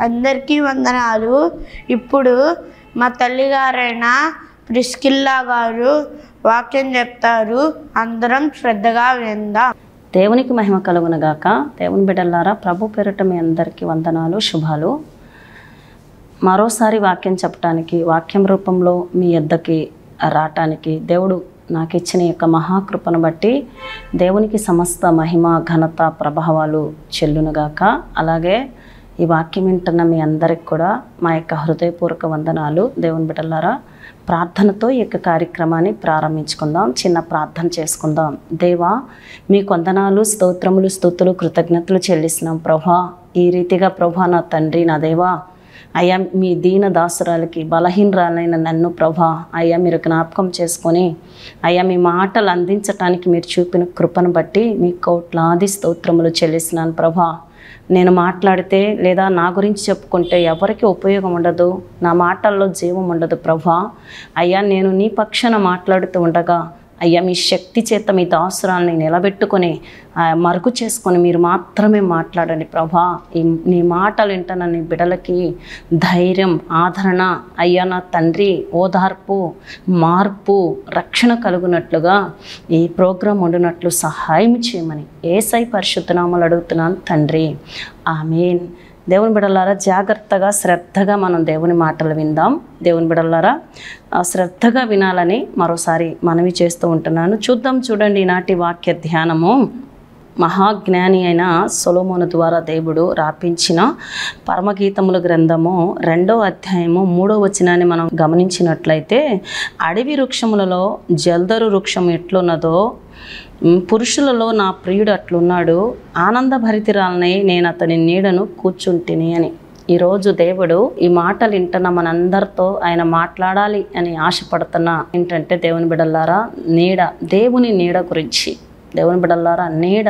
అందరికీ వందనాలు ఇప్పుడు మా తల్లిగారైన ప్రిస్కిల్లా గారు వాక్యం చెప్తారు అందరం శ్రద్ధగా విందాం దేవునికి మహిమ కలుగునగాక దేవుని బిడ్డలారా ప్రభు పేరిట మీ అందరికీ వందనాలు శుభాలు మరోసారి వాక్యం చెప్పడానికి వాక్యం రూపంలో మీ యొద్దకి రావటానికి దేవుడు నాకు ఇచ్చిన యొక్క మహాకృపను బట్టి దేవునికి సమస్త మహిమ ఘనత ప్రభావాలు చెల్లునుగాక అలాగే ఈ వాక్యం వింటున్న మీ అందరికి కూడా మా యొక్క హృదయపూర్వక వందనాలు దేవుని బిడ్డలారా ప్రార్థనతో ఈ యొక్క కార్యక్రమాన్ని ప్రారంభించుకుందాం చిన్న ప్రార్థన చేసుకుందాం దేవా మీ వందనాలు స్తోత్రములు స్తుతులు కృతజ్ఞతలు చెల్లిస్తున్నాం ప్రభా ఈ రీతిగా ప్రభా నా తండ్రి నా దేవా అయ్యా మీ దీన దాసురాలకి బలహీనరాలైన నన్ను ప్రభా అయ్యా మీరు జ్ఞాపకం చేసుకొని అయ్యా మీ మాటలు అందించటానికి మీరు చూపిన కృపను బట్టి మీ కోట్లాది స్తోత్రములు చెల్లిస్తున్నాను ప్రభా నేను మాట్లాడితే లేదా నా గురించి చెప్పుకుంటే ఎవరికి ఉపయోగం ఉండదు నా మాటల్లో జీవం ఉండదు ప్రభా అయ్యా నేను నీ పక్షాన మాట్లాడుతూ ఉండగా అయ్యా మీ శక్తి చేత మీ దాసురాల్ని నిలబెట్టుకొని ఆ, మరుగు చేసుకొని మీరు మాత్రమే మాట్లాడండి ప్రభా ఈ నీ మాటలు వింటున్న నీ బిడలకి ధైర్యం ఆదరణ అయ్యా నా తండ్రి ఓదార్పు మార్పు రక్షణ కలుగునట్లుగా ఈ ప్రోగ్రాం ఉండినట్లు సహాయం చేయమని ఏసై పరిశుద్ధనామాలు అడుగుతున్నాను తండ్రి ఆమెన్ దేవుని బిడలారా జాగ్రత్తగా శ్రద్ధగా మనం దేవుని మాటలు విందాం దేవుని బిడలారా ఆ, శ్రద్ధగా వినాలని మరోసారి మనవి చేస్తూ ఉంటున్నాను చూద్దాం చూడండి ఈనాటి వాక్య ధ్యానము మహాజ్ఞాని అయిన సొలోమోను ద్వారా దేవుడు రాపించిన పరమగీతముల గ్రంథము రెండో అధ్యాయము మూడో వచనాన్ని మనం గమనించినట్లయితే అడవి వృక్షములలో జల్దరు వృక్షం ఎట్లున్నదో ఉమ్, పురుషులలో నా ప్రియుడు అట్లున్నాడు ఆనందభరితిరాలనై నేను అతని నీడను కూర్చుంటిని అని ఈరోజు దేవుడు ఈ మాటలు వింటున్న మనందరితో ఆయన మాట్లాడాలి అని ఆశపడుతున్న ఏంటంటే దేవుని బిడల్లారా నీడ దేవుని నీడ గురించి దేవుని బిడ్డలారా నీడ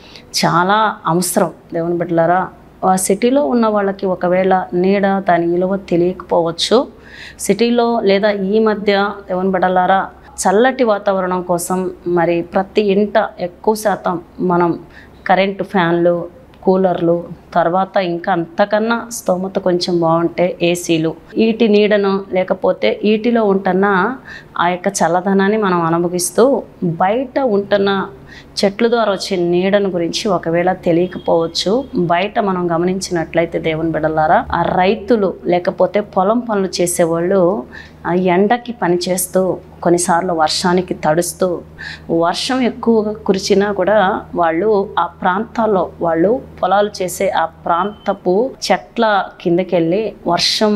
చాలా అవసరం దేవుని బిడ్డలారా ఆ సిటీలో ఉన్న వాళ్ళకి ఒకవేళ నీడ దాని విలువ తెలియకపోవచ్చు సిటీలో లేదా ఈ మధ్య దేవుని బిడ్డలారా చల్లటి వాతావరణం కోసం మరి ప్రతి ఇంట ఎక్కువ శాతం మనం కరెంటు ఫ్యాన్లు కూలర్లు తర్వాత ఇంకా అంతకన్నా స్తోమత కొంచెం బాగుంటే ఏసీలు ఈటి నీడను లేకపోతే ఈటిలో ఉంటున్న ఆ యొక్క చల్లదనాన్ని మనం అనుభవిస్తూ బయట ఉంటున్న చెట్ల ద్వారా వచ్చే నీడను గురించి ఒకవేళ తెలియకపోవచ్చు బయట మనం గమనించినట్లయితే దేవుని బిడ్డలారా ఆ రైతులు లేకపోతే పొలం పనులు చేసేవాళ్ళు ఆ ఎండకి పనిచేస్తూ కొన్నిసార్లు వర్షానికి తడుస్తూ వర్షం ఎక్కువగా కురిచినా కూడా వాళ్ళు ఆ ప్రాంతాల్లో వాళ్ళు పొలాలు చేసే ఆ ప్రాంతపు చెట్ల కిందకెళ్ళి వర్షం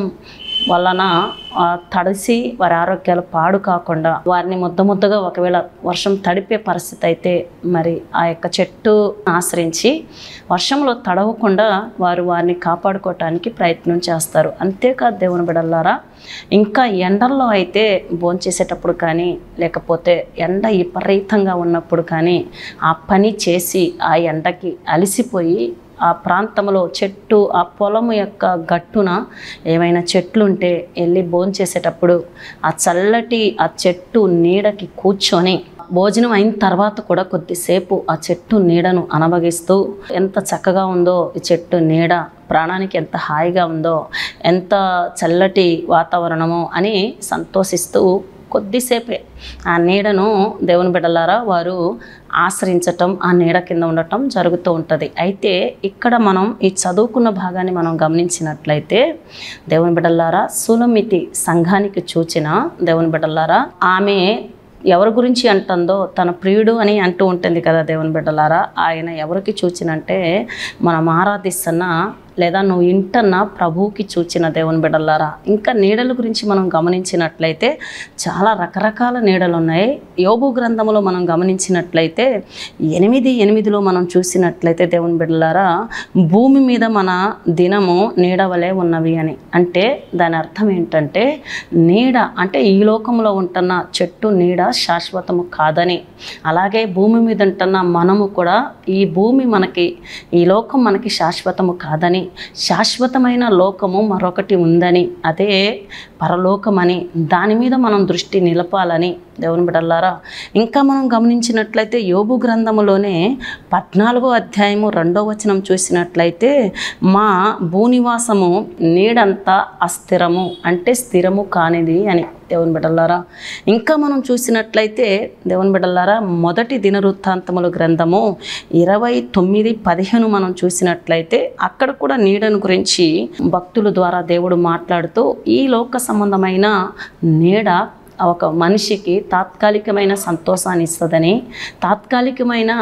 వలన ఆ, తడిసి వారి ఆరోగ్యాలు పాడు కాకుండా వారిని ముద్ద ముద్దగా ఒకవేళ వర్షం తడిపే పరిస్థితి అయితే మరి ఆ యొక్క చెట్టు ఆశ్రయించి వర్షంలో తడవకుండా వారు వారిని కాపాడుకోవటానికి ప్రయత్నం చేస్తారు అంతేకాదు దేవుని బిడల్లారా ఇంకా ఎండల్లో అయితే భోంచేసేటప్పుడు కానీ లేకపోతే ఎండ విపరీతంగా ఉన్నప్పుడు కానీ ఆ పని చేసి ఆ ఎండకి అలసిపోయి ఆ ప్రాంతంలో చెట్టు ఆ పొలము యొక్క గట్టున ఏమైనా చెట్లు ఉంటే వెళ్ళి భోంచేసేటప్పుడు ఆ చల్లటి ఆ చెట్టు నీడకి కూర్చొని భోజనం అయిన తర్వాత కూడా కొద్దిసేపు ఆ చెట్టు నీడను అనభగిస్తూ ఎంత చక్కగా ఉందో ఈ చెట్టు నీడ ప్రాణానికి ఎంత హాయిగా ఉందో ఎంత చల్లటి వాతావరణమో అని సంతోషిస్తూ కొద్దిసేపే ఆ నీడను దేవుని బిడ్డలారా వారు ఆశ్రయించటం ఆ నీడ కింద ఉండటం జరుగుతూ ఉంటుంది అయితే ఇక్కడ మనం ఈ చదువుకున్న భాగాన్ని మనం గమనించినట్లయితే దేవుని బిడ్డలారా సులమితి సంఘానికి చూచిన దేవుని బిడ్డలారా ఆమె ఎవరి గురించి అంటుందో తన ప్రియుడు అని అంటూ ఉంటుంది కదా దేవుని బిడ్డలారా ఆయన ఎవరికి చూచినంటే మనం ఆరాధిస్తున్న లేదా నువ్వు ఇంటన్న ప్రభువుకి చూచిన దేవుని బిడ్డలారా ఇంకా నీడల గురించి మనం గమనించినట్లయితే చాలా రకరకాల నీడలు ఉన్నాయి యోబు గ్రంథములో మనం గమనించినట్లయితే ఎనిమిది ఎనిమిదిలో మనం చూసినట్లయితే దేవుని బిడ్డలారా భూమి మీద మన దినము నీడ వలె ఉన్నవి అని అంటే దాని అర్థం ఏంటంటే నీడ అంటే ఈ లోకంలో ఉంటున్న చెట్టు నీడ శాశ్వతము కాదని అలాగే భూమి మీద ఉంటున్న మనము కూడా ఈ భూమి మనకి ఈ లోకం మనకి శాశ్వతము కాదని శాశ్వతమైన లోకము మరొకటి ఉందని అదే పరలోకమని దాని మీద మనం దృష్టి నిలపాలని దేవుని బిడ్డలారా ఇంకా మనం గమనించినట్లయితే యోబు గ్రంథములోనే పద్నాలుగో అధ్యాయము రెండో వచనం చూసినట్లయితే మా భూనివాసము నీడంతా అస్థిరము అంటే స్థిరము కానిది అని దేవుని బిడ్డలారా ఇంకా మనం చూసినట్లయితే దేవుని బిడ్డలారా మొదటి దినవృత్తాంతముల గ్రంథము ఇరవై తొమ్మిది పదిహేను మనం చూసినట్లయితే అక్కడ కూడా నీడను గురించి భక్తుల ద్వారా దేవుడు మాట్లాడుతూ ఈ లోక సంబంధమైన నీడ ఒక మనిషికి తాత్కాలికమైన సంతోషాన్ని ఇస్తుందని తాత్కాలికమైన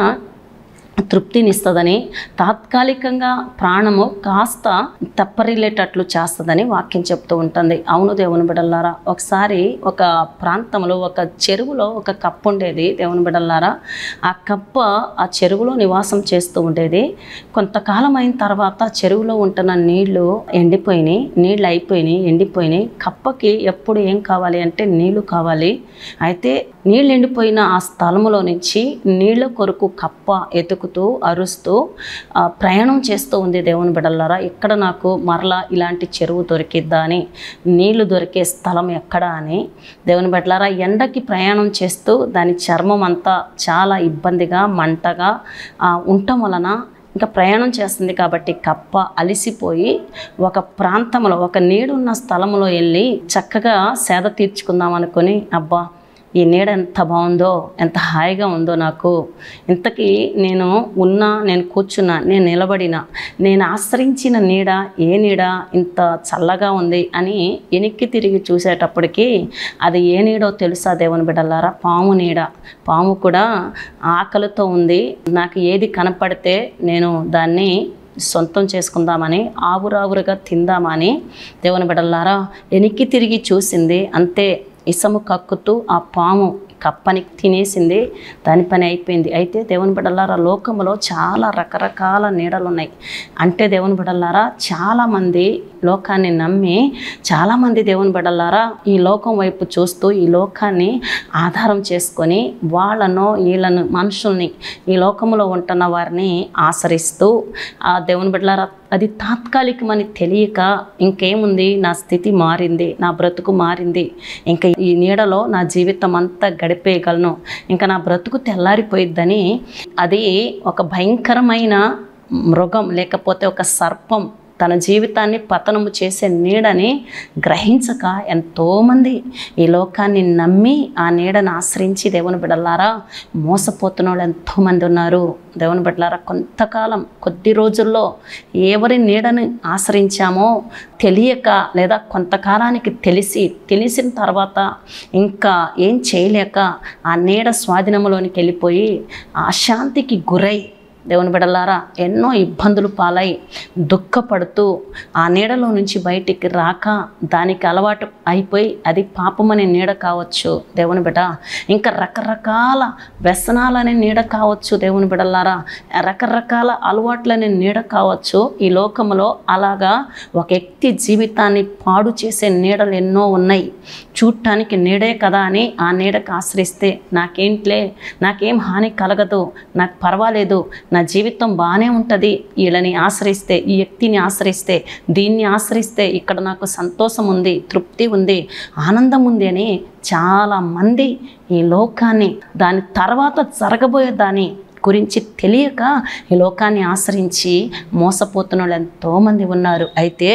తృప్తినిస్తుందని తాత్కాలికంగా ప్రాణము కాస్త తప్పరిల్లేటట్లు చేస్తుందని వాక్యం చెప్తూ ఉంటుంది అవును దేవుని బిడల్లారా ఒకసారి ఒక ప్రాంతంలో ఒక చెరువులో ఒక కప్ప ఉండేది దేవుని బిడల్లారా ఆ కప్ప ఆ చెరువులో నివాసం చేస్తూ ఉండేది కొంతకాలం అయిన తర్వాత చెరువులో ఉంటున్న నీళ్లు ఎండిపోయినాయి నీళ్ళు అయిపోయినాయి ఎండిపోయినాయి కప్పకి ఎప్పుడు ఏం కావాలి అంటే నీళ్లు కావాలి అయితే నీళ్ళు ఎండిపోయిన ఆ స్థలములో నుంచి నీళ్ళ కొరకు కప్ప ఎతుకుతూ అరుస్తూ ఆ, ప్రయాణం చేస్తూ ఉంది దేవుని బిడల్లారా ఇక్కడ నాకు మరలా ఇలాంటి చెరువు దొరికిద్దా అని నీళ్లు దొరికే స్థలం ఎక్కడ అని దేవుని బిడ్డలారా ఎండకి ప్రయాణం చేస్తూ దాని చర్మం అంతా చాలా ఇబ్బందిగా మంటగా ఆ, ఉండటం వలన ఇంకా ప్రయాణం చేస్తుంది కాబట్టి కప్ప అలిసిపోయి ఒక ప్రాంతంలో ఒక నీడున్న స్థలంలో వెళ్ళి చక్కగా సేద తీర్చుకుందాం అనుకొని అబ్బా ఈ నీడ ఎంత బాగుందో ఎంత హాయిగా ఉందో నాకు ఇంతకీ నేను ఉన్నా నేను కూర్చున్నా నేను నిలబడిన నేను ఆశ్రయించిన నీడ ఏ నీడ ఇంత చల్లగా ఉంది అని వెనక్కి తిరిగి చూసేటప్పటికి అది ఏ నీడో తెలుసా దేవుని బిడ్డలారా పాము నీడ పాము కూడా ఆకలితో ఉంది నాకు ఏది కనపడితే నేను దాన్ని సొంతం చేసుకుందామని ఆవురావురుగా తిందామని దేవుని బిడ్డలారా వెనక్కి తిరిగి చూసింది అంతే ఇసము కక్కుతూ ఆ పాము కప్పని తినేసింది దాని పని అయిపోయింది అయితే దేవుని బిడ్డలారా లోకంలో చాలా రకరకాల నీడలు ఉన్నాయి అంటే దేవుని బిడ్డలారా చాలామంది లోకాన్ని నమ్మి చాలామంది దేవుని బిడ్డలారా ఈ లోకం వైపు చూస్తూ ఈ లోకాన్ని ఆధారం చేసుకొని వాళ్ళను వీళ్ళను మనుషుల్ని ఈ లోకంలో ఉంటున్న వారిని ఆశ్రయిస్తూ ఆ దేవుని బిడ్డలారా అది తాత్కాలికమని తెలియక ఇంకేముంది నా స్థితి మారింది నా బ్రతుకు మారింది ఇంకా ఈ నీడలో నా జీవితం అంతా గడిపేయగలను ఇంకా నా బ్రతుకు తెల్లారిపోయిద్దని అది ఒక భయంకరమైన మృగం లేకపోతే ఒక సర్పం తన జీవితాన్ని పతనము చేసే నీడని గ్రహించక ఎంతోమంది ఈ లోకాన్ని నమ్మి ఆ నీడను ఆశ్రయించి దేవుని బిడ్డలారా మోసపోతున్న వాళ్ళు ఎంతోమంది ఉన్నారు దేవుని బిడ్డలారా కొంతకాలం కొద్ది రోజుల్లో ఎవరి నీడని ఆశ్రయించామో తెలియక లేదా కొంతకాలానికి తెలిసి తెలిసిన తర్వాత ఇంకా ఏం చేయలేక ఆ నీడ స్వాధీనంలోనికి వెళ్ళిపోయి ఆ అశాంతికి గురై దేవుని బిడలారా ఎన్నో ఇబ్బందులు పాలై దుఃఖపడుతూ ఆ నీడలో నుంచి బయటికి రాక దానికి అలవాటు అయిపోయి అది పాపమనే నీడ కావచ్చు దేవుని బిడ్డ ఇంకా రకరకాల వ్యసనాలనే నీడ కావచ్చు దేవుని బిడలారా రకరకాల అలవాట్లనే నీడ కావచ్చు ఈ లోకంలో అలాగా ఒక వ్యక్తి జీవితాన్ని పాడు చేసే నీడలు ఎన్నో ఉన్నాయి చూడటానికి నీడే కదా అని ఆ నీడకు ఆశ్రయిస్తే నాకేంట్లే నాకేం హాని కలగదు నాకు పర్వాలేదు నా జీవితం బాగానే ఉంటుంది వీళ్ళని ఆశ్రయిస్తే ఈ వ్యక్తిని ఆశ్రయిస్తే దీన్ని ఆశ్రయిస్తే ఇక్కడ నాకు సంతోషం ఉంది తృప్తి ఉంది ఆనందం ఉంది అని చాలామంది ఈ లోకాన్ని దాని తర్వాత జరగబోయే దాని గురించి తెలియక ఈ లోకాన్ని ఆశ్రయించి మోసపోతున్న వాళ్ళు ఎంతోమంది ఉన్నారు అయితే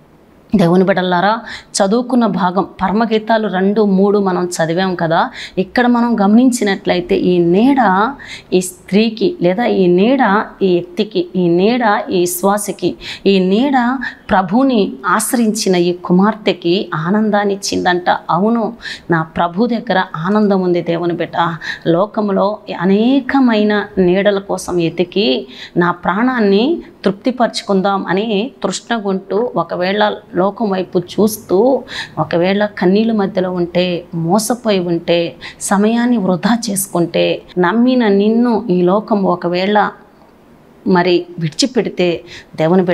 దేవుని బిడ్డలారా చదువుకున్న భాగం పరమగీతాలు రెండు మూడు మనం చదివాం కదా ఇక్కడ మనం గమనించినట్లయితే ఈ నీడ ఈ స్త్రీకి లేదా ఈ నీడ ఈ వ్యక్తికి ఈ నీడ ఈ విశ్వాసికి ఈ నీడ ప్రభుని ఆశ్రయించిన ఈ కుమార్తెకి ఆనందాన్ని ఇచ్చిందంట అవును నా ప్రభు దగ్గర ఆనందం ఉంది దేవుని బిడ్డ లోకంలో అనేకమైన నీడల కోసం ఎతికి నా ప్రాణాన్ని తృప్తిపరచుకుందాం అని తృష్ణగొంటూ ఒకవేళ లోకం వైపు చూస్తూ ఒకవేళ కన్నీళ్ళ మధ్యలో ఉంటే మోసపోయి ఉంటే సమయాన్ని వృధా చేసుకుంటే నమ్మిన నిన్ను ఈ లోకం ఒకవేళ మరి విడిచిపెడితే దేవుని బిడ్డ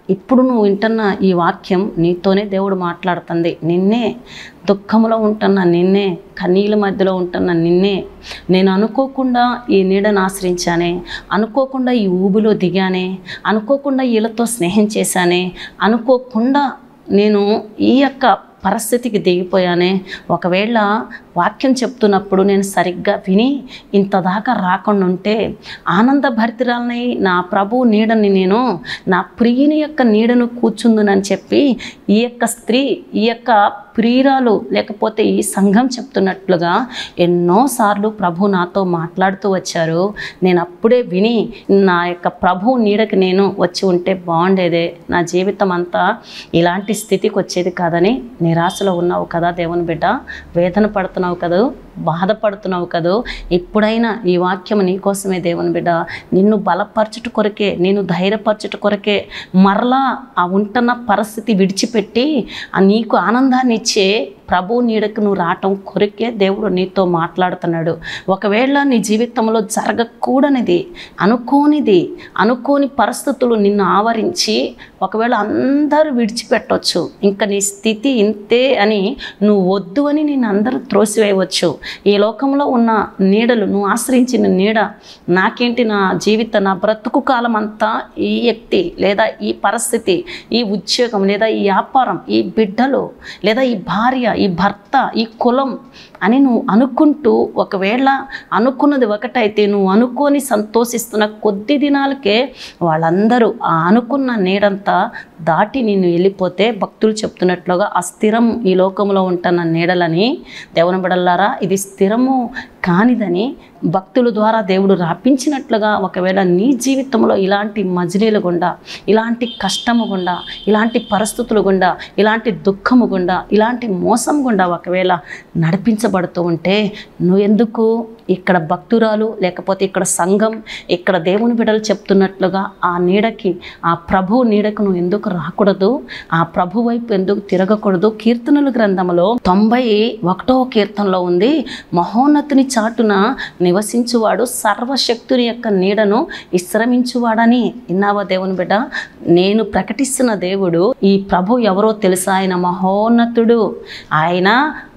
ఇప్పుడు నువ్వు వింటున్న ఈ వాక్యం నీతోనే దేవుడు మాట్లాడుతుంది నిన్నే దుఃఖంలో ఉంటున్న నిన్నే కన్నీళ్ళ మధ్యలో ఉంటున్న నిన్నే నేను అనుకోకుండా ఈ నీడను ఆశ్రయించానే అనుకోకుండా ఈ ఊబిలో దిగానే అనుకోకుండా వీళ్ళతో స్నేహం చేశానే అనుకోకుండా నేను ఈ యొక్క పరిస్థితికి దిగిపోయానే ఒకవేళ వాక్యం చెప్తున్నప్పుడు నేను సరిగ్గా విని ఇంత దాకా రాకుండా ఉంటే ఆనందభరితురాలని నా ప్రభు నీడని నేను నా ప్రియుని యొక్క నీడను కూర్చుందునని చెప్పి ఈ యొక్క స్త్రీ ఈ యొక్క ప్రియురాలు లేకపోతే ఈ సంఘం చెప్తున్నట్లుగా ఎన్నోసార్లు ప్రభు నాతో మాట్లాడుతూ వచ్చారు నేను అప్పుడే విని నా యొక్క ప్రభు నీడకి నేను వచ్చి ఉంటే బాగుండేదే నా జీవితం అంతా ఇలాంటి స్థితికి వచ్చేది కాదని నిరాశలో ఉన్నావు కదా దేవుని బిడ్డ వేదన పడుతున్నావు కదా బాధపడుతున్నావు కదా ఇప్పుడైనా ఈ వాక్యం నీకోసమే దేవుని బిడ్డ నిన్ను బలపరచుట కొరకే నేను ధైర్యపరచుట కొరకే మరలా ఆ ఉంటున్న పరిస్థితి విడిచిపెట్టి ఆ నీకు ఆనందాన్ని ఇచ్చే ప్రభు నీడకు నువ్వు రావటం కొరకే దేవుడు నీతో మాట్లాడుతున్నాడు ఒకవేళ నీ జీవితంలో జరగకూడనిది అనుకోనిది అనుకోని పరిస్థితులు నిన్ను ఆవరించి ఒకవేళ అందరూ విడిచిపెట్టవచ్చు ఇంకా నీ స్థితి ఇంతే అని నువ్వు వద్దు అని నేను అందరూ త్రోసివేయవచ్చు ఈ లోకంలో ఉన్న నీడలు నువ్వు ఆశ్రయించిన నీడ నాకేంటి నా జీవిత నా బ్రతుకు కాలం అంతా ఈ వ్యక్తి లేదా ఈ పరిస్థితి ఈ ఉద్యోగం లేదా ఈ వ్యాపారం ఈ బిడ్డలు లేదా ఈ భార్య ఈ భర్త ఈ కులం అని నువ్వు అనుకుంటూ ఒకవేళ అనుకున్నది ఒకటైతే నువ్వు అనుకొని సంతోషిస్తున్న కొద్ది దినాలకే వాళ్ళందరూ ఆ అనుకున్న నీడంతా దాటి నిన్ను వెళ్ళిపోతే భక్తులు చెప్తున్నట్లుగా అస్థిరం ఈ లోకంలో ఉంటున్న నీడలని దేవుని బిడల్లారా ఇది స్థిరము కానిదని భక్తుల ద్వారా దేవుడు రాపించినట్లుగా ఒకవేళ నీ జీవితంలో ఇలాంటి మజిలీల గుండా ఇలాంటి కష్టము గుండా ఇలాంటి పరిస్థితులు గుండా ఇలాంటి దుఃఖము గుండా ఇలాంటి మోసం గుండా ఒకవేళ నడిపించబడుతూ ఉంటే నువ్వెందుకు ఇక్కడ భక్తురాలు లేకపోతే ఇక్కడ సంఘం ఇక్కడ దేవుని బిడలు చెప్తున్నట్లుగా ఆ నీడకి ఆ ప్రభు నీడకు నువ్వు ఎందుకు రాకూడదు ఆ ప్రభు వైపు ఎందుకు తిరగకూడదు కీర్తనల గ్రంథంలో తొంభై ఒకటో కీర్తనలో ఉంది మహోన్నతుని చాటున నివసించువాడు సర్వశక్తుని యొక్క నీడను విశ్రమించువాడని విన్నావా దేవుని బిడ్డ నేను ప్రకటిస్తున్న దేవుడు ఈ ప్రభు ఎవరో తెలుసా ఆయన మహోన్నతుడు ఆయన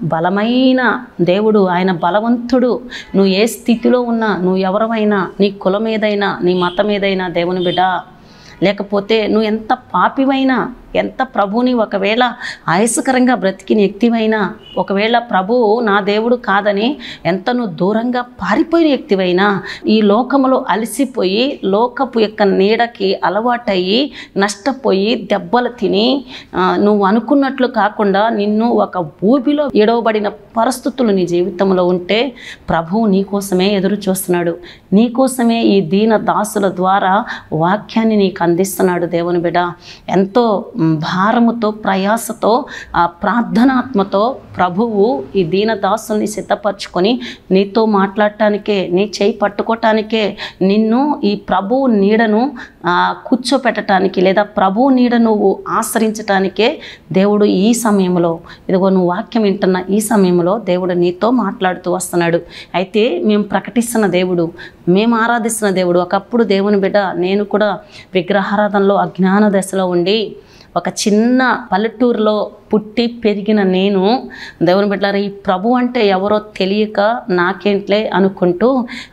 బలమైన దేవుడు ఆయన బలవంతుడు నువ్వు ఏ స్థితిలో ఉన్నా నువ్వు ఎవరమైనా నీ కులం ఏదైనా నీ మతం ఏదైనా దేవుని బిడ్డ లేకపోతే నువ్వు ఎంత పాపివైనా ఎంత ప్రభుని ఒకవేళ ఆయాసకరంగా బ్రతికిన వ్యక్తివైనా ఒకవేళ ప్రభువు నా దేవుడు కాదని ఎంత నువ్వు దూరంగా పారిపోయిన వ్యక్తివైనా ఈ లోకములో అలసిపోయి లోకపు యొక్క నీడకి అలవాటయ్యి నష్టపోయి దెబ్బలు తిని ఆ, నువ్వు అనుకున్నట్లు కాకుండా నిన్ను ఒక ఊబిలో ఎడవబడిన పరిస్థితులు నీ జీవితంలో ఉంటే ప్రభువు నీకోసమే ఎదురు చూస్తున్నాడు నీకోసమే ఈ దీన దాసుల ద్వారా వాక్యాన్ని నీకు అందిస్తున్నాడు దేవుని బిడ్డ ఎంతో మ్, భారముతో ప్రయాసతో ఆ ప్రార్థనాత్మతో ప్రభువు ఈ దీన దాసుల్ని సిద్ధపరచుకొని నీతో మాట్లాడటానికే నీ చేయి పట్టుకోవటానికే నిన్ను ఈ ప్రభువు నీడను ఆ, కూర్చోపెట్టడానికి లేదా ప్రభువు నీడ నువ్వు ఆశ్రయించటానికే దేవుడు ఈ సమయంలో ఇదిగో నువ్వు వాక్యం వింటున్న ఈ సమయంలో దేవుడు నీతో మాట్లాడుతూ వస్తున్నాడు అయితే మేము ప్రకటిస్తున్న దేవుడు మేము ఆరాధిస్తున్న దేవుడు ఒకప్పుడు దేవుని బిడ్డ నేను కూడా విగ్రహారాధనలో అజ్ఞాన దశలో ఉండి ఒక చిన్న పల్లెటూరులో పుట్టి పెరిగిన నేను దేవుని బిడ్డారా ఈ ప్రభు అంటే ఎవరో తెలియక నాకేంట్లే అనుకుంటూ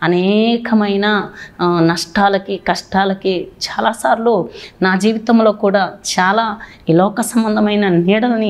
అనేకమైన ఆ, నష్టాలకి కష్టాలకి చాలాసార్లు నా జీవితంలో కూడా చాలా ఈ లోక సంబంధమైన నీడని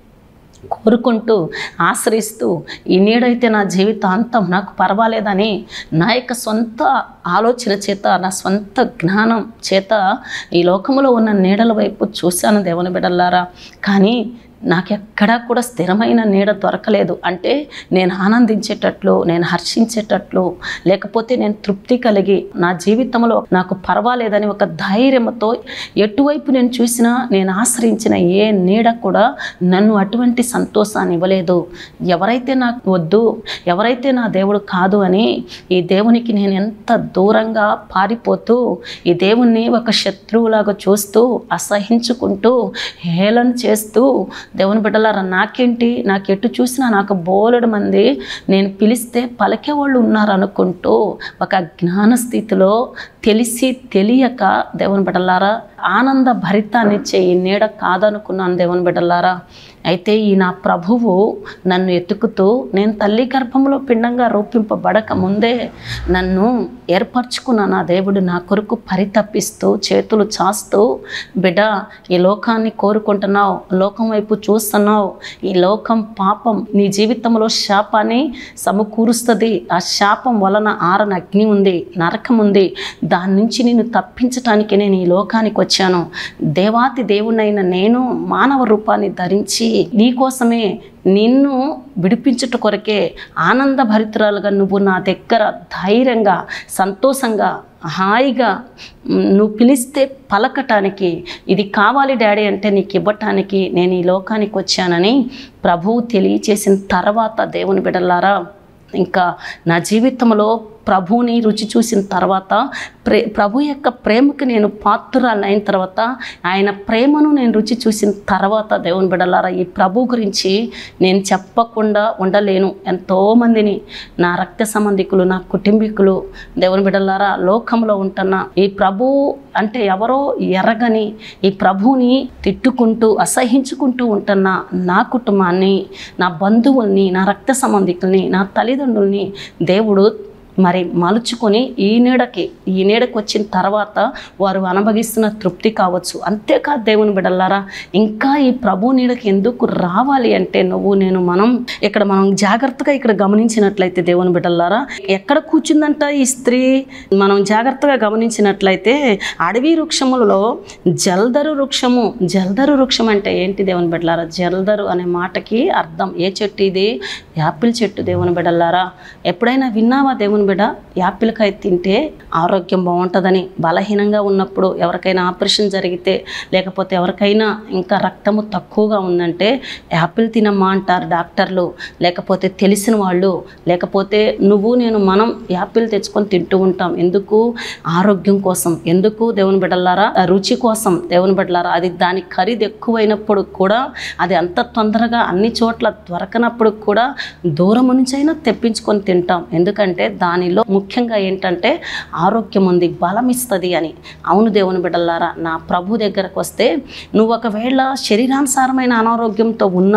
కోరుకుంటూ ఆశ్రయిస్తూ ఈ నీడైతే నా జీవితాంతం నాకు పర్వాలేదని నా యొక్క సొంత ఆలోచన చేత నా సొంత జ్ఞానం చేత ఈ లోకంలో ఉన్న నీడల వైపు చూశాను దేవుని బిడ్డలారా కానీ నాకెక్కడా కూడా స్థిరమైన నీడ దొరకలేదు అంటే నేను ఆనందించేటట్లు నేను హర్షించేటట్లు లేకపోతే నేను తృప్తి కలిగి నా జీవితంలో నాకు పర్వాలేదని ఒక ధైర్యంతో ఎటువైపు నేను చూసినా నేను ఆశ్రయించిన ఏ నీడ కూడా నన్ను అటువంటి సంతోషాన్ని ఇవ్వలేదు ఎవరైతే నాకు వద్దు ఎవరైతే నా దేవుడు కాదు అని ఈ దేవునికి నేను ఎంత దూరంగా పారిపోతూ ఈ దేవుణ్ణి ఒక శత్రువులాగా చూస్తూ అసహించుకుంటూ హేళన చేస్తూ దేవుని బిడ్డలారా నాకేంటి నాకు ఎటు చూసినా నాకు బోలెడు మంది నేను పిలిస్తే పలికే వాళ్ళు ఉన్నారు అనుకుంటూ ఒక జ్ఞాన స్థితిలో తెలిసి తెలియక దేవుని బిడ్డలారా ఆనంద భరితాన్నిచ్చే ఈ నీడ కాదనుకున్నాను దేవుని బిడ్డలారా అయితే ఈ నా ప్రభువు నన్ను ఎత్తుకుతూ నేను తల్లి గర్భంలో పిండంగా రూపింపబడక ముందే నన్ను ఏర్పరచుకున్న నా దేవుడు నా కొరకు పరితపిస్తూ చేతులు చాస్తూ బిడ్డ ఈ లోకాన్ని కోరుకుంటున్నావు లోకం వైపు చూస్తున్నావు ఈ లోకం పాపం నీ జీవితంలో శాపాన్ని సమకూరుస్తుంది ఆ శాపం వలన ఆరని అగ్ని ఉంది నరకం ఉంది దాని నుంచి నేను తప్పించటానికి నేను ఈ లోకానికి వచ్చాను దేవాతి దేవునైన నేను మానవ రూపాన్ని ధరించి నీకోసమే నిన్ను విడిపించుట కొరకే ఆనంద భరితురాలుగా నువ్వు నా దగ్గర ధైర్యంగా సంతోషంగా హాయిగా మ్, నువ్వు పిలిస్తే పలకటానికి ఇది కావాలి డాడీ అంటే నీకు ఇవ్వటానికి నేను ఈ లోకానికి వచ్చానని ప్రభువు తెలియచేసిన తర్వాత దేవుని బిడలారా ఇంకా నా జీవితంలో ప్రభువుని రుచి చూసిన తర్వాత ప్రే ప్రభు యొక్క ప్రేమకి నేను పాత్రురాలు అయిన తర్వాత ఆయన ప్రేమను నేను రుచి చూసిన తర్వాత దేవుని బిడలారా ఈ ప్రభు గురించి నేను చెప్పకుండా ఉండలేను ఎంతోమందిని నా రక్త సంబంధికులు నా కుటుంబీకులు దేవుని బిడలారా లోకంలో ఉంటున్న ఈ ప్రభు అంటే ఎవరో ఎరగని ఈ ప్రభువుని తిట్టుకుంటూ అసహించుకుంటూ ఉంటున్న నా కుటుంబాన్ని నా బంధువుల్ని నా రక్త సంబంధికుల్ని నా తల్లిదండ్రుల్ని దేవుడు మరి మలుచుకొని ఈ నీడకి ఈ నీడకి వచ్చిన తర్వాత వారు అనుభవిస్తున్న తృప్తి కావచ్చు అంతేకాదు దేవుని బిడల్లారా ఇంకా ఈ ప్రభు నీడకి ఎందుకు రావాలి అంటే నువ్వు నేను మనం ఇక్కడ మనం జాగ్రత్తగా ఇక్కడ గమనించినట్లయితే దేవుని బిడ్డలారా ఎక్కడ కూర్చుందంట ఈ స్త్రీ మనం జాగ్రత్తగా గమనించినట్లయితే అడవి వృక్షములలో జల్దరు వృక్షము జల్దరు వృక్షం అంటే ఏంటి దేవుని బిడ్డలారా జల్దరు అనే మాటకి అర్థం ఏ చెట్టు ఇది యాపిల్ చెట్టు దేవుని బిడ్డలారా ఎప్పుడైనా విన్నావా దేవుని బిడ్డ యాపిల్ కాయ తింటే ఆరోగ్యం బాగుంటుందని బలహీనంగా ఉన్నప్పుడు ఎవరికైనా ఆపరేషన్ జరిగితే లేకపోతే ఎవరికైనా ఇంకా రక్తము తక్కువగా ఉందంటే యాపిల్ తినమ్మా అంటారు డాక్టర్లు లేకపోతే తెలిసిన వాళ్ళు లేకపోతే నువ్వు నేను మనం యాపిల్ తెచ్చుకొని తింటూ ఉంటాం ఎందుకు ఆరోగ్యం కోసం ఎందుకు దేవుని బిడ్డలారా ఆ రుచి కోసం దేవుని బిడ్డలారా అది దాని ఖరీదు ఎక్కువైనప్పుడు కూడా అది అంత తొందరగా అన్ని చోట్ల దొరకనప్పుడు కూడా దూరం నుంచైనా తెప్పించుకొని తింటాం ఎందుకంటే దానిలో ముఖ్యంగా ఏంటంటే ఆరోగ్యం ఉంది బలం ఇస్తుంది అని అవును దేవుని బిడ్డలారా నా ప్రభు దగ్గరకు వస్తే నువ్వు ఒకవేళ శరీరానుసారమైన అనారోగ్యంతో ఉన్నా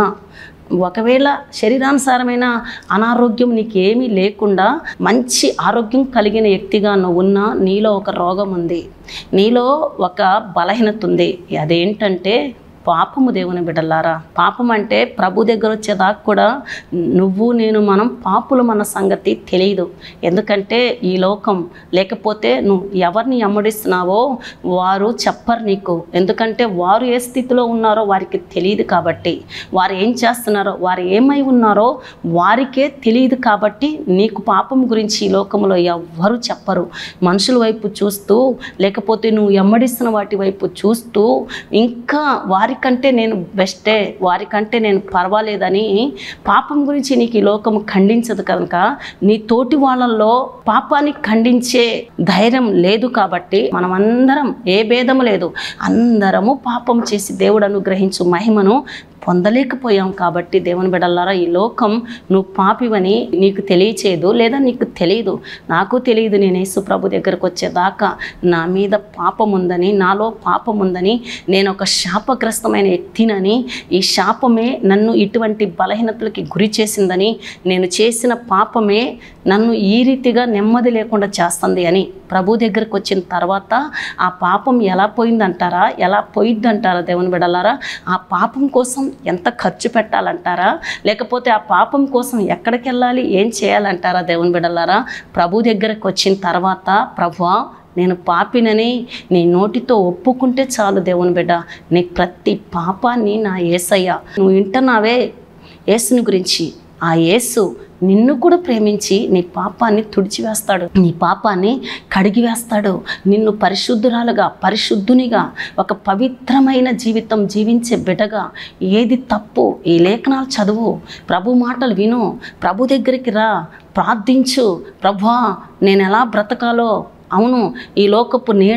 ఒకవేళ శరీరానుసారమైన అనారోగ్యం నీకేమీ లేకుండా మంచి ఆరోగ్యం కలిగిన వ్యక్తిగా నువ్వు ఉన్నా నీలో ఒక రోగం ఉంది నీలో ఒక బలహీనత ఉంది అదేంటంటే పాపము దేవుని బిడ్డలారా పాపం అంటే ప్రభు దగ్గర వచ్చేదాకా కూడా నువ్వు నేను మనం పాపులు మన సంగతి తెలియదు ఎందుకంటే ఈ లోకం లేకపోతే నువ్వు ఎవరిని అమ్మడిస్తున్నావో వారు చెప్పరు నీకు ఎందుకంటే వారు ఏ స్థితిలో ఉన్నారో వారికి తెలియదు కాబట్టి వారు ఏం చేస్తున్నారో వారు ఏమై ఉన్నారో వారికే తెలియదు కాబట్టి నీకు పాపం గురించి ఈ లోకంలో ఎవ్వరు చెప్పరు మనుషుల వైపు చూస్తూ లేకపోతే నువ్వు ఎమ్మడిస్తున్న వాటి వైపు చూస్తూ ఇంకా వారికంటే నేను బెస్టే వారికంటే నేను పర్వాలేదని పాపం గురించి నీకు ఈ లోకం ఖండించదు కనుక నీ తోటి వాళ్ళల్లో పాపాన్ని ఖండించే ధైర్యం లేదు కాబట్టి మనమందరం ఏ భేదము లేదు అందరము పాపం చేసి దేవుడు అనుగ్రహించు మహిమను పొందలేకపోయాం కాబట్టి దేవుని బిడ్డలారా ఈ లోకం నువ్వు పాపివని నీకు తెలియచేయదు లేదా నీకు తెలియదు నాకు తెలియదు నేను యేసు ప్రభు దగ్గరకు వచ్చేదాకా నా మీద పాపం ఉందని నాలో పాపం ఉందని నేను ఒక శాపగ్రస్తమైన వ్యక్తినని ఈ శాపమే నన్ను ఇటువంటి బలహీనతలకి గురి చేసిందని నేను చేసిన పాపమే నన్ను ఈ రీతిగా నెమ్మది లేకుండా చేస్తుంది అని ప్రభు దగ్గరకు వచ్చిన తర్వాత ఆ పాపం ఎలా పోయిందంటారా ఎలా పోయిద్దంటారా దేవుని బిడలారా ఆ పాపం కోసం ఎంత ఖర్చు పెట్టాలంటారా లేకపోతే ఆ పాపం కోసం ఎక్కడికి వెళ్ళాలి ఏం చేయాలంటారా దేవుని బిడలారా ప్రభు దగ్గరకు వచ్చిన తర్వాత ప్రభువా నేను పాపినని నీ నోటితో ఒప్పుకుంటే చాలు దేవుని బిడ్డ నీ ప్రతి పాపాన్ని నా ఏసయ్య నువ్వు వింటున్నావే యేసుని గురించి ఆ యేసు నిన్ను కూడా ప్రేమించి నీ పాపాన్ని తుడిచివేస్తాడు నీ పాపాన్ని కడిగివేస్తాడు నిన్ను పరిశుద్ధురాలుగా పరిశుద్ధునిగా ఒక పవిత్రమైన జీవితం జీవించే బిడ్డగా ఏది తప్పు ఈ లేఖనాలు చదువు ప్రభు మాటలు విను ప్రభు దగ్గరికి రా ప్రార్థించు ప్రభువా నేను ఎలా బ్రతకాలో అవును ఈ లోకపు నీడ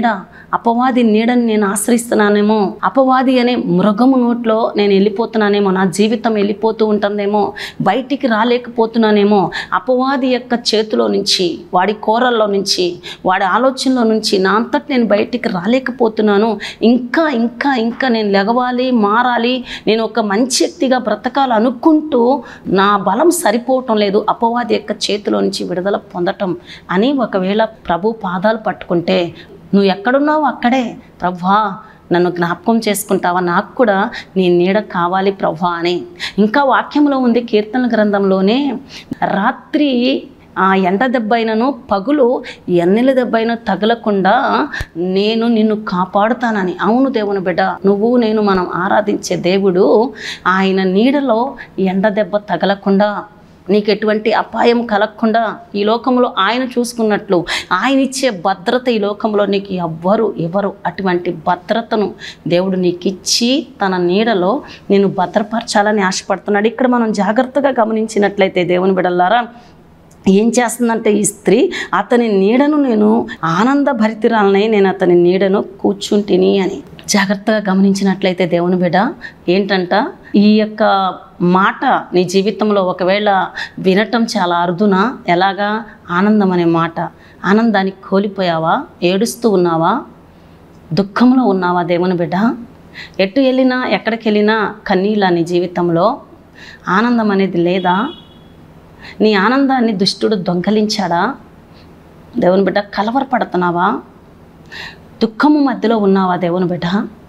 అపవాది నీడని నేను ఆశ్రయిస్తున్నానేమో అపవాది అనే మృగము నోట్లో నేను వెళ్ళిపోతున్నానేమో నా జీవితం వెళ్ళిపోతూ ఉంటుందేమో బయటికి రాలేకపోతున్నానేమో అపవాది యొక్క చేతిలో నుంచి వాడి కోరల్లో నుంచి వాడి ఆలోచనలో నుంచి నా అంతటి నేను బయటికి రాలేకపోతున్నాను ఇంకా ఇంకా ఇంకా నేను లెగవాలి మారాలి నేను ఒక మంచి వ్యక్తిగా బ్రతకాలి అనుకుంటూ నా బలం సరిపోవటం లేదు అపవాది యొక్క చేతిలో నుంచి విడుదల పొందటం అని ఒకవేళ ప్రభు పాదాలు పట్టుకుంటే నువ్వు ఎక్కడున్నావు అక్కడే ప్రభా నన్ను జ్ఞాపకం చేసుకుంటావా నాకు కూడా నీ నీడ కావాలి ప్రభా అని ఇంకా వాక్యంలో ఉంది కీర్తన గ్రంథంలోనే రాత్రి ఆ ఎండ దెబ్బైనను పగులు ఎన్నెల దెబ్బైన తగలకుండా నేను నిన్ను కాపాడుతానని అవును దేవుని బిడ్డ నువ్వు నేను మనం ఆరాధించే దేవుడు ఆయన నీడలో ఎండ దెబ్బ తగలకుండా నీకు ఎటువంటి అపాయం కలగకుండా ఈ లోకంలో ఆయన చూసుకున్నట్లు ఆయన ఇచ్చే భద్రత ఈ లోకంలో నీకు ఎవ్వరు ఎవరు అటువంటి భద్రతను దేవుడు నీకు ఇచ్చి తన నీడలో నేను భద్రపరచాలని ఆశపడుతున్నాడు ఇక్కడ మనం జాగ్రత్తగా గమనించినట్లయితే దేవుని బిడల్లారా ఏం చేస్తుందంటే ఈ స్త్రీ అతని నీడను నేను ఆనంద భరితిరాలనై నేను అతని నీడను కూర్చుంటిని అని జాగ్రత్తగా గమనించినట్లయితే దేవుని బిడ్డ ఏంటంట ఈ యొక్క మాట నీ జీవితంలో ఒకవేళ వినటం చాలా అరుదునా ఎలాగా ఆనందం అనే మాట ఆనందానికి కోల్పోయావా ఏడుస్తూ ఉన్నావా దుఃఖంలో ఉన్నావా దేవుని బిడ్డ ఎటు వెళ్ళినా ఎక్కడికి వెళ్ళినా కన్నీళ్ళ నీ జీవితంలో ఆనందం అనేది లేదా నీ ఆనందాన్ని దుష్టుడు దొంగలించాడా దేవుని బిడ్డ కలవరపడుతున్నావా దుఃఖము మధ్యలో ఉన్నావా దేవుని బిడ్డ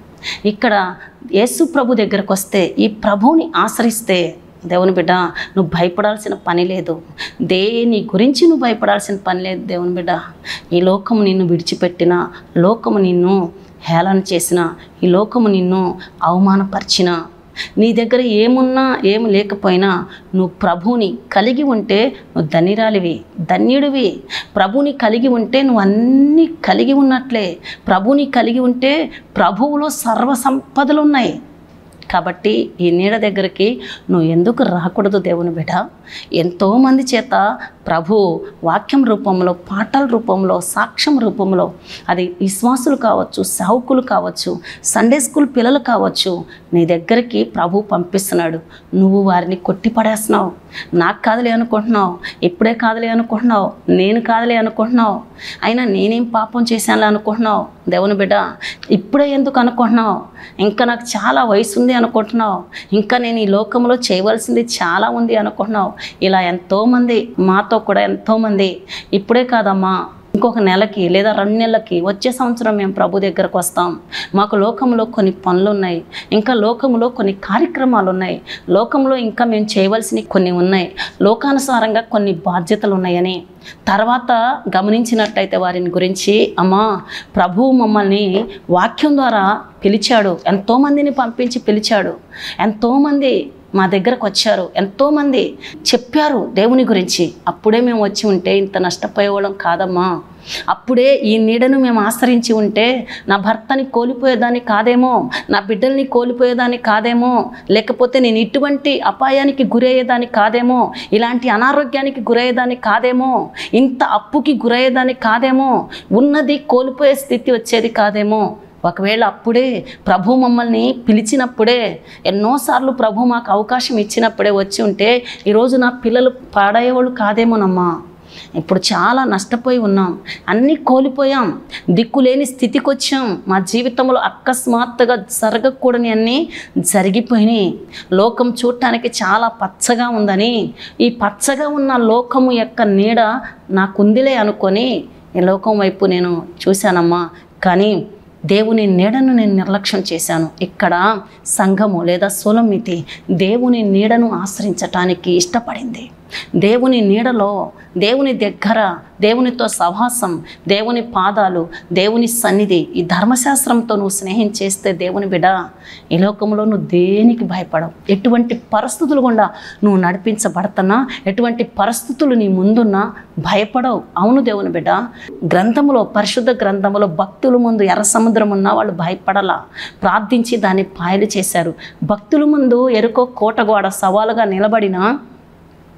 ఇక్కడ యేసు ప్రభు దగ్గరకు వస్తే ఈ ప్రభువుని ఆశ్రయిస్తే దేవుని బిడ్డ నువ్వు భయపడాల్సిన పని లేదు దేని గురించి నువ్వు భయపడాల్సిన పని లేదు దేవుని బిడ్డ ఈ లోకము నిన్ను విడిచిపెట్టిన లోకము నిన్ను హేళన చేసిన ఈ లోకము నిన్ను అవమానపరిచిన నీ దగ్గర ఏమున్నా ఏమి లేకపోయినా నువ్వు ప్రభువుని కలిగి ఉంటే నువ్వు ధన్యురాలివి ధన్యుడివి ప్రభుని కలిగి ఉంటే నువ్వు అన్నీ కలిగి ఉన్నట్లే ప్రభుని కలిగి ఉంటే ప్రభువులో సర్వ సంపదలు ఉన్నాయి కాబట్టి ఈ నీడ దగ్గరికి నువ్వు ఎందుకు రాకూడదు దేవుని బిడ్డ ఎంతోమంది చేత ప్రభు వాక్యం రూపంలో పాటల రూపంలో సాక్ష్యం రూపంలో అది విశ్వాసులు కావచ్చు సావుకులు కావచ్చు సండే స్కూల్ పిల్లలు కావచ్చు నీ దగ్గరికి ప్రభు పంపిస్తున్నాడు నువ్వు వారిని కొట్టి పడేస్తున్నావు నాకు కాదులే అనుకుంటున్నావు ఇప్పుడే కాదులే అనుకుంటున్నావు నేను కాదులే అనుకుంటున్నావు అయినా నేనేం పాపం చేశానులే అనుకుంటున్నావు దేవుని బిడ్డ ఇప్పుడే ఎందుకు అనుకుంటున్నావు ఇంకా నాకు చాలా వయసు ఉంది అనుకుంటున్నావు ఇంకా నేను ఈ లోకంలో చేయవలసింది చాలా ఉంది అనుకుంటున్నావు ఇలా ఎంతోమంది మాతో కూడా ఎంతోమంది ఇప్పుడే కాదమ్మా ఇంకొక నెలకి లేదా రెండు నెలలకి వచ్చే సంవత్సరం మేము ప్రభు దగ్గరకు వస్తాం మాకు లోకంలో కొన్ని పనులు ఉన్నాయి ఇంకా లోకంలో కొన్ని కార్యక్రమాలు ఉన్నాయి లోకంలో ఇంకా మేము చేయవలసినవి కొన్ని ఉన్నాయి లోకానుసారంగా కొన్ని బాధ్యతలు ఉన్నాయని తర్వాత గమనించినట్టయితే వారిని గురించి అమ్మా ప్రభువు మమ్మల్ని వాక్యం ద్వారా పిలిచాడు ఎంతోమందిని పంపించి పిలిచాడు ఎంతోమంది మా దగ్గరకు వచ్చారు ఎంతోమంది చెప్పారు దేవుని గురించి అప్పుడే మేము వచ్చి ఉంటే ఇంత నష్టపోయేవాళ్ళం కాదమ్మా అప్పుడే ఈ నీడను మేము ఆశ్రయించి ఉంటే నా భర్తని కోల్పోయేదాన్ని కాదేమో నా బిడ్డల్ని కోల్పోయేదాన్ని కాదేమో లేకపోతే నేను ఇటువంటి అపాయానికి గురయ్యేదాన్ని కాదేమో ఇలాంటి అనారోగ్యానికి గురయ్యేదాన్ని కాదేమో ఇంత అప్పుకి గురయ్యేదాన్ని కాదేమో ఉన్నది కోల్పోయే స్థితి వచ్చేది కాదేమో ఒకవేళ అప్పుడే ప్రభు మమ్మల్ని పిలిచినప్పుడే ఎన్నోసార్లు ప్రభు మాకు అవకాశం ఇచ్చినప్పుడే వచ్చి ఉంటే ఈరోజు నా పిల్లలు పాడయ్యేవాళ్ళు కాదేమోనమ్మా ఇప్పుడు చాలా నష్టపోయి ఉన్నాం అన్నీ కోల్పోయాం దిక్కులేని స్థితికి వచ్చాం మా జీవితంలో అకస్మాత్తుగా జరగకూడని అన్నీ జరిగిపోయినాయి లోకం చూడటానికి చాలా పచ్చగా ఉందని ఈ పచ్చగా ఉన్న లోకము యొక్క నీడ నాకుందిలే అనుకొని ఈ లోకం వైపు నేను చూశానమ్మా కానీ దేవుని నీడను నేను నిర్లక్ష్యం చేశాను ఇక్కడ సంఘము లేదా సొలమితి దేవుని నీడను ఆశ్రయించటానికి ఇష్టపడింది దేవుని నీడలో దేవుని దగ్గర దేవునితో సహవాసం దేవుని పాదాలు దేవుని సన్నిధి ఈ ధర్మశాస్త్రంతో నువ్వు స్నేహం చేస్తే దేవుని బిడ ఈ లోకంలో నువ్వు దేనికి భయపడవు ఎటువంటి పరిస్థితులు గుండా నువ్వు నడిపించబడుతున్నా ఎటువంటి పరిస్థితులు నీ ముందున్నా భయపడవు అవును దేవుని బిడ్డ గ్రంథములో పరిశుద్ధ గ్రంథములో భక్తుల ముందు ఎర్ర సముద్రం ఉన్నా వాళ్ళు భయపడలా ప్రార్థించి దాన్ని పాయలు చేశారు భక్తుల ముందు ఎరుకో కోటగోడ సవాలుగా నిలబడిన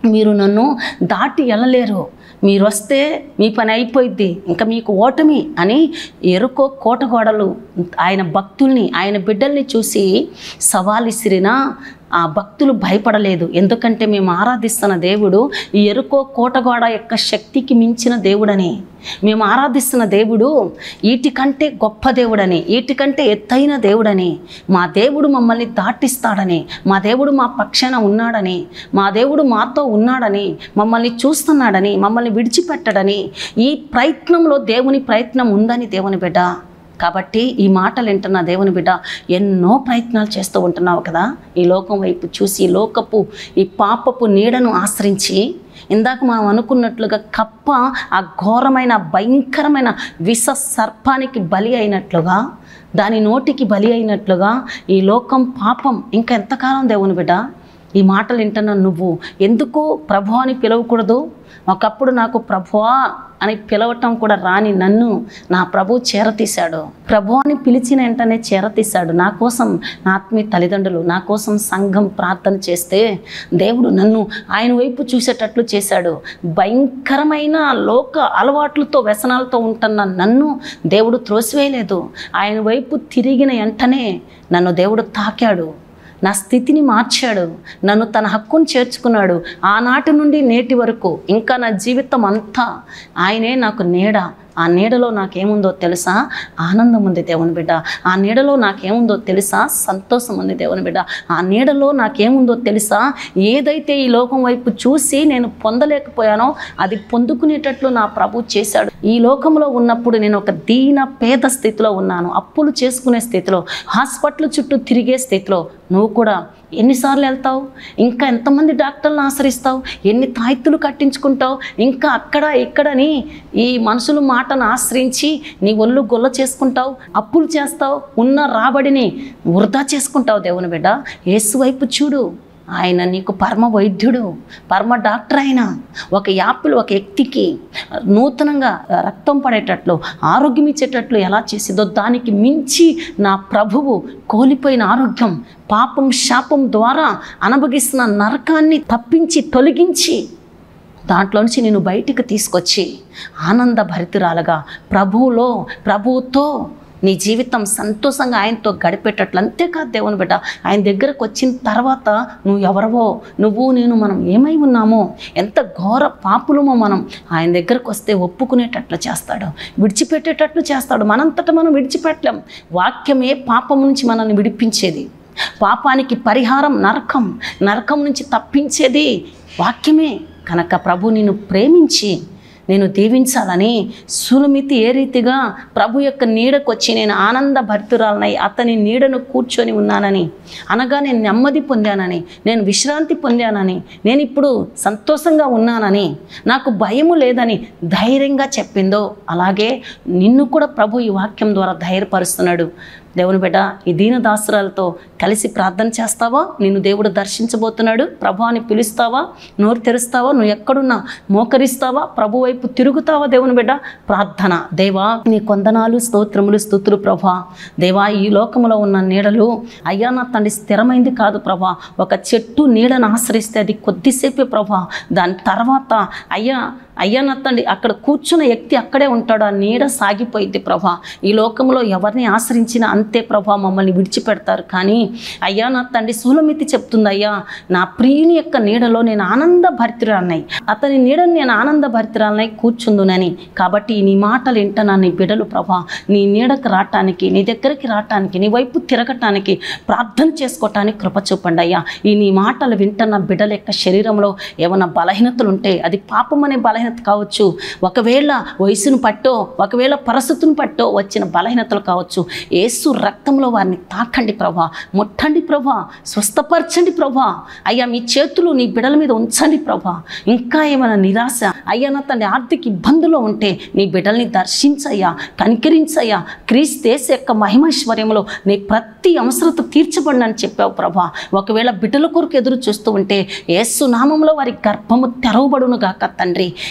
మీరు నన్ను దాటి వెళ్ళలేరు మీరు వస్తే మీ పని అయిపోయింది ఇంకా మీకు ఓటమి అని ఎరుకో కోటగోడలు ఆయన భక్తుల్ని ఆయన బిడ్డల్ని చూసి సవాల్ ఇసిరిన ఆ భక్తులు భయపడలేదు ఎందుకంటే మేము ఆరాధిస్తున్న దేవుడు ఈ ఎరుకో కోటగోడ యొక్క శక్తికి మించిన దేవుడని మేము ఆరాధిస్తున్న దేవుడు వీటికంటే గొప్ప దేవుడని వీటికంటే ఎత్తైన దేవుడని మా దేవుడు మమ్మల్ని దాటిస్తాడని మా దేవుడు మా పక్షాన ఉన్నాడని మా దేవుడు మాతో ఉన్నాడని మమ్మల్ని చూస్తున్నాడని మమ్మల్ని విడిచిపెట్టడని ఈ ప్రయత్నంలో దేవుని ప్రయత్నం ఉందని దేవుని బిడ్డ కాబట్టి ఈ మాటలు వింటున్న దేవుని బిడ్డ ఎన్నో ప్రయత్నాలు చేస్తూ ఉంటున్నావు కదా ఈ లోకం వైపు చూసి ఈ లోకపు ఈ పాపపు నీడను ఆశ్రయించి ఇందాక మనం అనుకున్నట్లుగా కప్ప ఆ ఘోరమైన భయంకరమైన విష సర్పానికి బలి అయినట్లుగా దాని నోటికి బలి అయినట్లుగా ఈ లోకం పాపం ఇంకా ఎంతకాలం దేవుని బిడ్డ ఈ మాటలు వింటున్న నువ్వు ఎందుకు ప్రభు అని పిలవకూడదు ఒకప్పుడు నాకు ప్రభువా అని పిలవటం కూడా రాని నన్ను నా ప్రభు చేరతీశాడు ప్రభు అని పిలిచిన వెంటనే చేరతీశాడు నా కోసం నా ఆత్మీయ తల్లిదండ్రులు నా కోసం సంఘం ప్రార్థన చేస్తే దేవుడు నన్ను ఆయన వైపు చూసేటట్లు చేశాడు భయంకరమైన లోక అలవాట్లతో వ్యసనాలతో ఉంటున్న నన్ను దేవుడు త్రోసివేయలేదు ఆయన వైపు తిరిగిన వెంటనే నన్ను దేవుడు తాకాడు నా స్థితిని మార్చాడు నన్ను తన హక్కును చేర్చుకున్నాడు ఆనాటి నుండి నేటి వరకు ఇంకా నా జీవితం అంతా ఆయనే నాకు నీడ ఆ నీడలో నాకేముందో తెలుసా ఆనందం ఉంది దేవుని బిడ్డ ఆ నీడలో నాకేముందో తెలుసా సంతోషం ఉంది దేవుని బిడ్డ ఆ నీడలో నాకేముందో తెలుసా ఏదైతే ఈ లోకం వైపు చూసి నేను పొందలేకపోయానో అది పొందుకునేటట్లు నా ప్రభు చేశాడు ఈ లోకంలో ఉన్నప్పుడు నేను ఒక దీన పేద స్థితిలో ఉన్నాను అప్పులు చేసుకునే స్థితిలో హాస్పిటల్ చుట్టూ తిరిగే స్థితిలో నువ్వు కూడా ఎన్నిసార్లు వెళ్తావు ఇంకా ఎంతమంది డాక్టర్లను ఆశ్రయిస్తావు ఎన్ని తాయిత్తులు కట్టించుకుంటావు ఇంకా అక్కడ ఇక్కడని ఈ మనుషుల మాటను ఆశ్రయించి నీ ఒళ్ళు గొల్ల చేసుకుంటావు అప్పులు చేస్తావు ఉన్న రాబడిని వృధా చేసుకుంటావు దేవుని బిడ్డ యేసు వైపు చూడు ఆయన నీకు పరమ వైద్యుడు పరమ డాక్టర్ ఆయన ఒక యాపిల్ ఒక వ్యక్తికి నూతనంగా రక్తం పడేటట్లు ఆరోగ్యం ఇచ్చేటట్లు ఎలా చేసిందో దానికి మించి నా ప్రభువు కోల్పోయిన ఆరోగ్యం పాపం శాపం ద్వారా అనుభవిస్తున్న నరకాన్ని తప్పించి తొలగించి దాంట్లో నుంచి నేను బయటికి తీసుకొచ్చి ఆనంద భరితురాలుగా ప్రభువులో ప్రభువుతో నీ జీవితం సంతోషంగా ఆయనతో గడిపేటట్లు అంతేకాదు దేవుని బిడ్డ ఆయన దగ్గరకు వచ్చిన తర్వాత నువ్వు ఎవరవో నువ్వు నేను మనం ఏమై ఉన్నామో ఎంత ఘోర పాపులమో మనం ఆయన దగ్గరకు వస్తే ఒప్పుకునేటట్లు చేస్తాడు విడిచిపెట్టేటట్లు చేస్తాడు మనంతట మనం విడిచిపెట్టలేం వాక్యమే పాపం నుంచి మనల్ని విడిపించేది పాపానికి పరిహారం నరకం నరకం నుంచి తప్పించేది వాక్యమే కనుక ప్రభు నిన్ను ప్రేమించి నేను దీవించాలని సులుమితి ఏ రీతిగా ప్రభు యొక్క నీడకు వచ్చి నేను ఆనంద భరితురాలనై అతని నీడను కూర్చొని ఉన్నానని అనగా నేను నెమ్మది పొందానని నేను విశ్రాంతి పొందానని నేను ఇప్పుడు సంతోషంగా ఉన్నానని నాకు భయము లేదని ధైర్యంగా చెప్పిందో అలాగే నిన్ను కూడా ప్రభు ఈ వాక్యం ద్వారా ధైర్యపరుస్తున్నాడు దేవుని బిడ్డ ఈ దీన దాసురాలతో కలిసి ప్రార్థన చేస్తావా నిన్ను దేవుడు దర్శించబోతున్నాడు ప్రభు అని పిలుస్తావా నోరు తెరుస్తావా నువ్వు ఎక్కడున్నా మోకరిస్తావా ప్రభు వైపు తిరుగుతావా దేవుని బిడ్డ ప్రార్థన దేవా నీ కొందనాలు స్తోత్రములు స్తుతులు ప్రభా దేవా ఈ లోకములో ఉన్న నీడలు అయ్యా నా తండ్రి స్థిరమైంది కాదు ప్రభా ఒక చెట్టు నీడను ఆశ్రయిస్తే అది కొద్దిసేపే ప్రభా దాని తర్వాత అయ్యా అయ్యా నా తండ్రి అక్కడ కూర్చున్న వ్యక్తి అక్కడే ఉంటాడు ఆ నీడ సాగిపోయింది ప్రభా ఈ లోకంలో ఎవరిని ఆశ్రయించినా అంతే ప్రభా మమ్మల్ని విడిచిపెడతారు కానీ అయ్యా నా తండ్రి సూలమితి చెప్తుంది అయ్యా నా ప్రియుని యొక్క నీడలో నేను ఆనంద భరితురాలనై అతని నీడను నేను ఆనంద భరితురాలనై కూర్చుందునని కాబట్టి నీ మాటలు వింటున్నా నీ బిడలు ప్రభా నీ నీడకు రావటానికి నీ దగ్గరికి రావటానికి నీ వైపు తిరగటానికి ప్రార్థన చేసుకోవటానికి కృప చూపండి అయ్యా ఈ నీ మాటలు వింటున్న బిడ్డల యొక్క శరీరంలో ఏమైనా బలహీనతలు ఉంటే అది పాపం అనే బలహీనత కావచ్చు ఒకవేళ వయసును పట్టో ఒకవేళ పరిస్థితిని పట్టో వచ్చిన బలహీనతలు కావచ్చు ఏసు రక్తంలో వారిని తాకండి ప్రభా ముట్టండి ప్రభా స్వస్థపరచండి ప్రభా అయ్యా మీ చేతులు నీ బిడల మీద ఉంచండి ప్రభా ఇంకా ఏమైనా నిరాశ అయ్యా నా తండ్రి ఆర్థిక ఇబ్బందులో ఉంటే నీ బిడ్డల్ని దర్శించయ్యా కనికరించయ్యా క్రీస్తేశ యొక్క మహిమైశ్వర్యంలో నీ ప్రతి అవసరత తీర్చబడినని చెప్పావు ప్రభా ఒకవేళ బిడ్డల కొరకు ఎదురు చూస్తూ ఉంటే యేసు నామంలో వారి గర్భము తెరవబడును గాక తండ్రి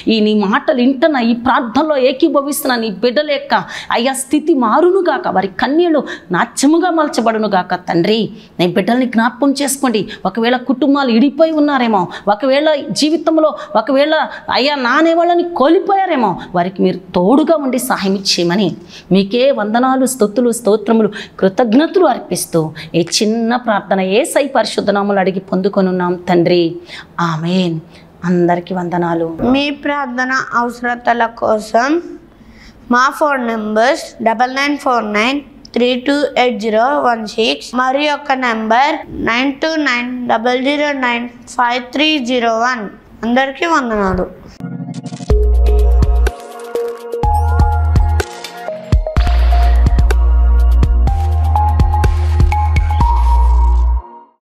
ఈ నీ మాటలు వింటున్న ఈ ప్రార్థనలో ఏకీభవిస్తున్న నీ బిడ్డల యొక్క అయ్యా స్థితి మారును గాక వారి కన్యలు నాట్యముగా మలచబడును గాక తండ్రి నీ బిడ్డల్ని జ్ఞాపకం చేసుకోండి ఒకవేళ కుటుంబాలు ఇడిపోయి ఉన్నారేమో ఒకవేళ జీవితంలో ఒకవేళ అయ్యా నానే వాళ్ళని కోల్పోయారేమో వారికి మీరు తోడుగా ఉండి సహాయం ఇచ్చేయమని మీకే వందనాలు స్తుతులు స్తోత్రములు కృతజ్ఞతలు అర్పిస్తూ ఈ చిన్న ప్రార్థన ఏ సై పరిశుద్ధనాములు అడిగి పొందుకొనున్నాం తండ్రి ఆమెన్ అందరికీ వందనాలు మీ ప్రార్థన అవసరతల కోసం మా phone numbers double nine four nine three two eight zero one six మరి యొక్క number nine two nine double zero nine five three zero one అందరికీ వందనాలు